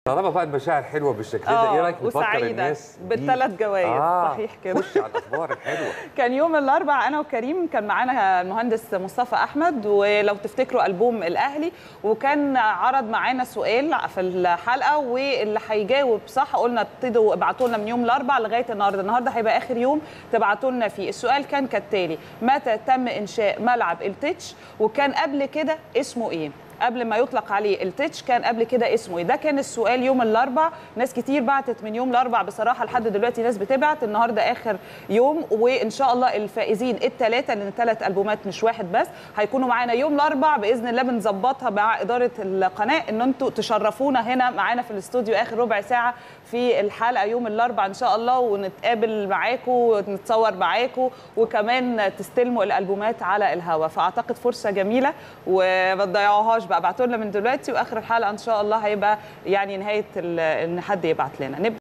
طالما بقى المشاعر حلوه بالشكل ده ايه رايك نفكر وسعيدة الناس دي؟ بالثلاث جوائز آه صحيح كده خش على الاخبار الحلوه كان يوم الاربعاء انا وكريم كان معانا المهندس مصطفى احمد ولو تفتكروا البوم الاهلي وكان عرض معانا سؤال في الحلقه واللي هيجاوب صح قلنا ابتدوا ابعتوا لنا من يوم الاربعاء لغايه النهارده النهارده هيبقى اخر يوم تبعتوا لنا فيه السؤال كان كالتالي متى تم انشاء ملعب التتش وكان قبل كده اسمه ايه قبل ما يطلق عليه التتش كان قبل كده اسمه ايه ده كان السؤال يوم الاربع ناس كتير بعتت من يوم الاربع بصراحه لحد دلوقتي ناس بتبعت النهارده اخر يوم وان شاء الله الفائزين الثلاثه لان ثلاث البومات مش واحد بس هيكونوا معانا يوم الاربع باذن الله بنظبطها مع اداره القناه ان انتوا تشرفونا هنا معانا في الاستوديو اخر ربع ساعه في الحلقه يوم الاربع ان شاء الله ونتقابل معاكم ونتصور معاكم وكمان تستلموا الالبومات على الهوا فاعتقد فرصه جميله وما تضيعوهاش بقى ابعتوا لنا من دلوقتي واخر الحلقه ان شاء الله هيبقى يعني نهايه ان حد يبعت لنا نبدا